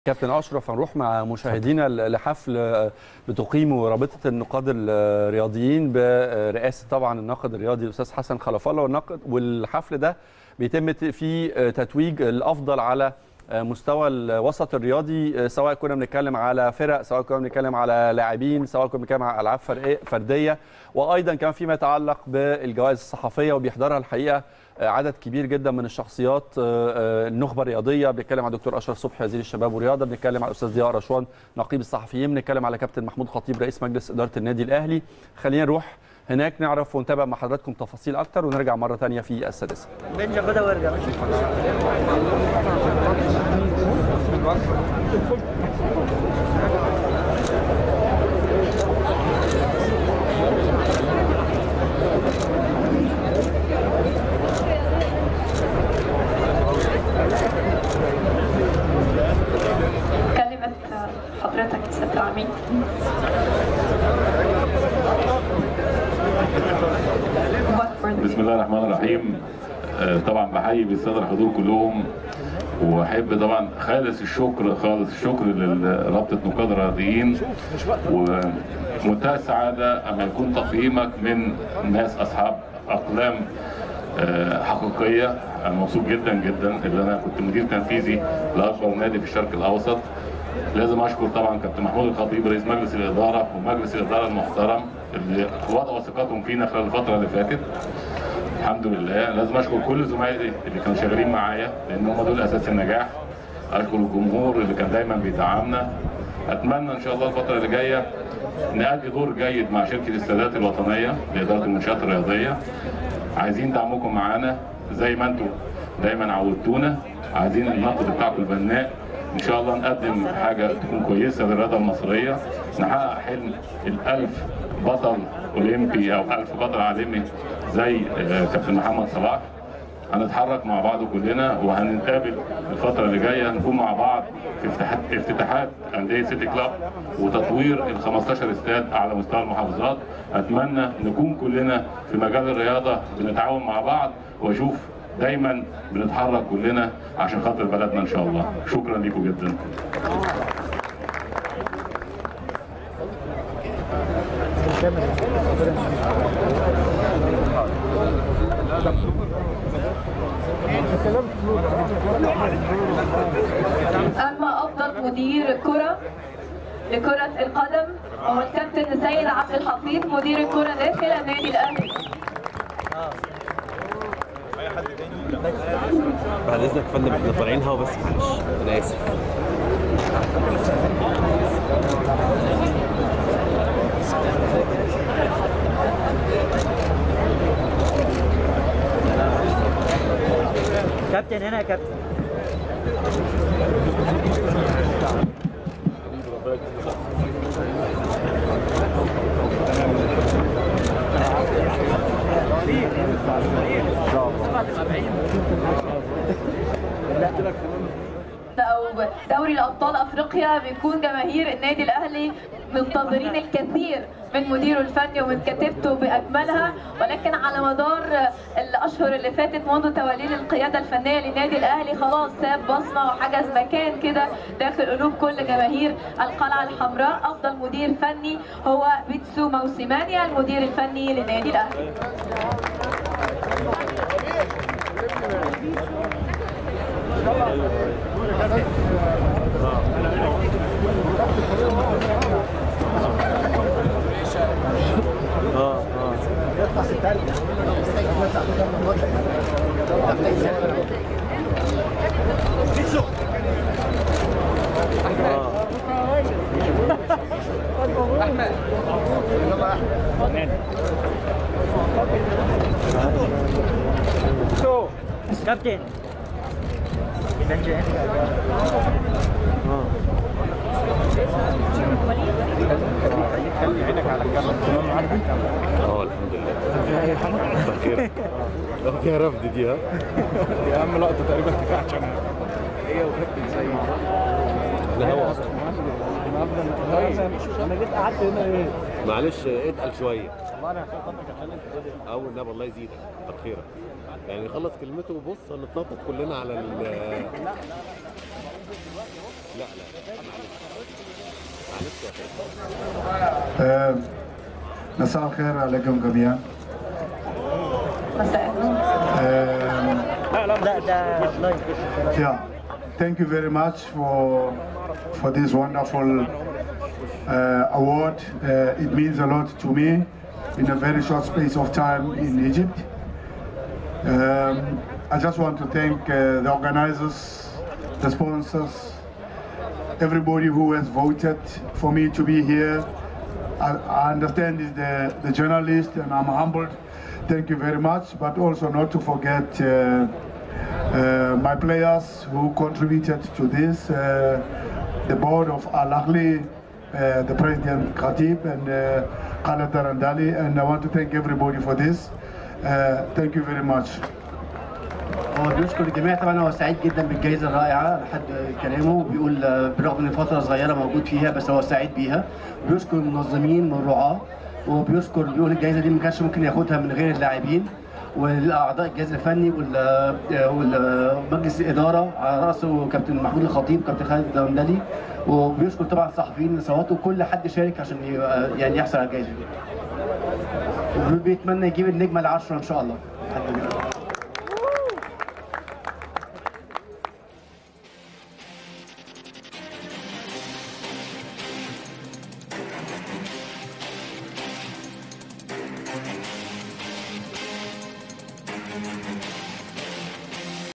كابتن اشرف هنروح مع مشاهدينا لحفل بتقيمه رابطه النقاد الرياضيين برئاسه طبعا الناقد الرياضي الاستاذ حسن خلف الله والناقد والحفل ده بيتم فيه تتويج الافضل على مستوى الوسط الرياضي سواء كنا بنتكلم على فرق سواء كنا بنتكلم على لاعبين سواء كنا بنتكلم على العاب فرديه وايضا كمان فيما يتعلق بالجوائز الصحفيه وبيحضرها الحقيقه عدد كبير جدا من الشخصيات النخبه الرياضيه بنتكلم على دكتور اشرف صبحي وزير الشباب والرياضه بنتكلم على الاستاذ ضياء رشوان نقيب الصحفيين بنتكلم على كابتن محمود خطيب رئيس مجلس اداره النادي الاهلي خلينا نروح هناك نعرف ونتابع مع حضراتكم تفاصيل اكتر ونرجع مره ثانيه في السادسه بنجا خدها وارجع كلمة حضرتك يا سيادة العميد بسم الله الرحمن الرحيم آه، طبعا بحيي بالساده الحضور كلهم واحب طبعا خالص الشكر خالص الشكر لرابطه نقاد الرياضيين ومنتهى السعاده اما يكون تقييمك من ناس اصحاب اقلام آه، حقيقيه انا مبسوط جدا جدا اللي انا كنت مدير تنفيذي لاكبر نادي في الشرق الاوسط لازم اشكر طبعا كابتن محمود الخطيب رئيس مجلس الاداره ومجلس الاداره المحترم اللي وضعوا ثقتهم فينا خلال الفتره اللي فاتت الحمد لله لازم اشكر كل زمايلي اللي كانوا شغالين معايا لان هم دول اساس النجاح اشكر الجمهور اللي كان دايما بيدعمنا اتمنى ان شاء الله الفتره اللي جايه نأدي دور جيد مع شركه السادات الوطنيه لاداره المنشات الرياضيه عايزين دعمكم معانا زي ما انتم دايما عودتونا عايزين النقد بتاعكم البناء ان شاء الله نقدم حاجه تكون كويسه للرياضه المصريه نحقق حلم الألف بطل اولمبي او ألف بطل عالمي زي آه، كابتن محمد صلاح هنتحرك مع بعض كلنا وهنتقابل الفتره اللي جايه هنكون مع بعض في افتتاحات افتتاحات انديه سيتي كلاب وتطوير ال 15 استاد على مستوى المحافظات اتمنى نكون كلنا في مجال الرياضه بنتعاون مع بعض واشوف دايما بنتحرك كلنا عشان خاطر بلدنا ان شاء الله شكرا لكم جدا أما أفضل مدير كرة لكرة القدم هو الكابتن سيد عبد الحفيظ مدير الكرة داخل النادي الأهلي بعد اذنك يا فندم احنا طالعين هوا بس معلش انا اسف كابتن هنا يا كابتن أو دوري الأبطال أفريقيا بيكون جماهير النادي الأهلي منتظرين الكثير من مديره الفني ومن كتيبته بأكملها ولكن على مدار الأشهر اللي فاتت منذ توليه القيادة الفنية للنادي الأهلي خلاص ساب بصمة وحجز مكان كده داخل قلوب كل جماهير القلعة الحمراء أفضل مدير فني هو بيتسو موسيمانيا المدير الفني للنادي الأهلي اه اه اه كابتن بنجا هنا اه الحمد لله بخير اه فيها رفض دي ها يا عم لقطه تقريبا كفايه عشان هي وكابتن سيد احنا هوا اصلا انا جيت قعدت هنا ايه معلش اتقل شويه والله انا عشان خاطرك عشان انت فاضي. او النبي الله يزيدك كتر خيرك يعني نخلص كلمته وبص هنتنطط كلنا على ال آه، مساء الخير عليكم جميعا مساء النور آه، لا ده لايف Yeah, thank you very much for for this wonderful uh, award. Uh, it means a lot to me in a very short space of time in Egypt. Um, I just want to thank uh, the organizers, the sponsors, everybody who has voted for me to be here. I, I understand is the, the journalist and I'm humbled. Thank you very much, but also not to forget uh, uh, my players who contributed to this, uh, the board of Al Ahly, uh, the president Khatib and uh, Khaled Darandali, and I want to thank everybody for this. Uh, thank you very much. هو بيشكر الجميع طبعا هو سعيد جدا بالجائزه الرائعه لحد كلامه بيقول آه، بالرغم ان فتره صغيره موجود فيها بس هو سعيد بيها بيشكر المنظمين والرعاه وبيشكر بيقول الجائزه دي ما كانش ممكن ياخدها من غير اللاعبين والاعضاء الجهاز الفني وال- آه، والمجلس الاداره على راسه كابتن محمود الخطيب كابتن خالد الدوندلي وبيشكر طبعا الصحفيين اللي صوتوا كل حد شارك عشان يبقى- يعني يحصل على الجائزه دي وبيتمنى يجيب النجمه العشره ان شاء الله لحد